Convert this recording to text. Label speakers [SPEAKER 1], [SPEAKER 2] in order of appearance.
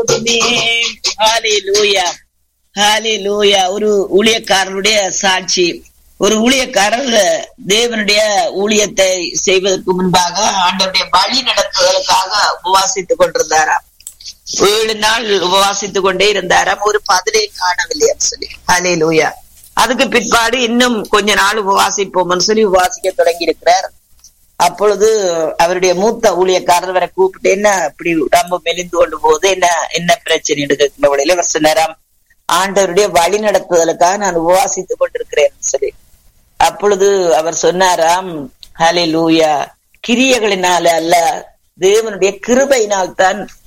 [SPEAKER 1] போதுமே ஹalleluya ஹalleluya ஒரு ஊழியக்காரருடைய சாட்சி ஒரு ஊழியக்காரர் தேவனுடைய ஊழியத்தை செய்வதற்கு முன்பாக ஆண்டவருடைய வழி நடத்துவதற்காக உபவாசித்துக் கொண்டிருந்தாராம் ஏழு நாள் உபவாசித்துக் கொண்டே இருந்தாராம் ஒரு பதிலை காணவில்லைன்னு சொல்லி ஹalleluya அதுக்கு பிற்பாடு இன்னும் கொஞ்ச நாள் உபவாசிப்போம்னு சொல்லி உபவாசிக்க தொடங்கி இருக்கிறார் அப்பொழுது அவருடைய மூத்த ஊழியக்காரர் வரை கூப்பிட்டு என்ன இப்படி ரொம்ப மெலிந்து கொண்டு போகுது என்ன என்ன பிரச்சனை எடுக்கிற வழியில அவர் சொன்னாராம் ஆண்டவருடைய வழி நடத்துதலுக்காக நான் உபவாசித்துக் கொண்டிருக்கிறேன் சொல்லி அப்பொழுது அவர் சொன்னாராம் ஹலே லூயா கிரியைகளினால அல்ல தேவனுடைய கிருபையினால் தான்